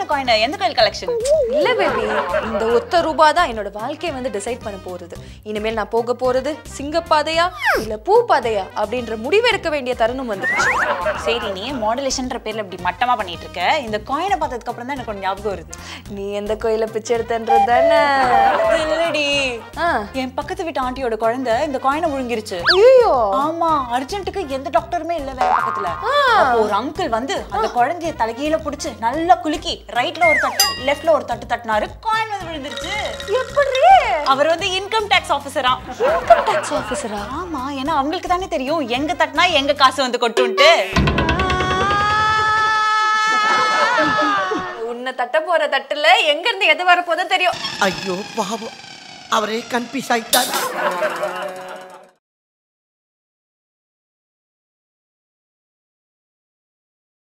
Coin எந்த கோயில் collection இல்ல பேபி இந்த ஒத்த ரூபா தான் என்னோட வாழ்க்கையை வந்து டிசைட் பண்ண போறது இனிமேல் நான் போக போறது சிங்கப்பாதையா இல்ல பூ பாதையா அப்படின்ற முடிவெடுக்க வேண்டிய தருணம் வந்துருச்சு சரி நீ மாடுலேஷன்ற பேர்ல இப்படி மட்டமா பண்ணிட்டு இருக்க இந்த காயினை பார்த்ததுக்கு அப்புறம் தான் எனக்கு ஒரு ஞாபகம் வருது நீ எந்த கோயில பிச்சை எடுத்தன்றது தானே அது இல்லடி ஆ. என் பக்கத்து வீட்டு ஆண்டியோட குழந்தை இந்த காயினை முழுங்கிருச்சு ஐயோ ஆமா அர்ஜென்ட்டுக்கு எந்த டாக்டருமே இல்ல வேற பக்கத்துல அப்போ ஒரு அங்கிள் வந்து அந்த குழந்தைய தலைகீழ புடிச்சு நல்லா குலுக்கி ரைட்ல ஒரு தட்டு லெஃப்ட்ல ஒரு தட்டு தட்டினாரு காயின் வந்து விழுந்துருச்சு எப்படி அவர் வந்து இன்கம் டாக்ஸ் ஆபீசரா இன்கம் டாக்ஸ் ஆபீசரா ஆமா ஏன்னா அவங்களுக்கு தானே தெரியும் எங்க தட்டினா எங்க காசு வந்து கொட்டுன்ட்டு உன்னை தட்ட போற தட்டுல எங்க இருந்து எது வர போதும் தெரியும் ஐயோ பாவம் அவரே கன்ஃபியூஸ் ஆயிட்டார்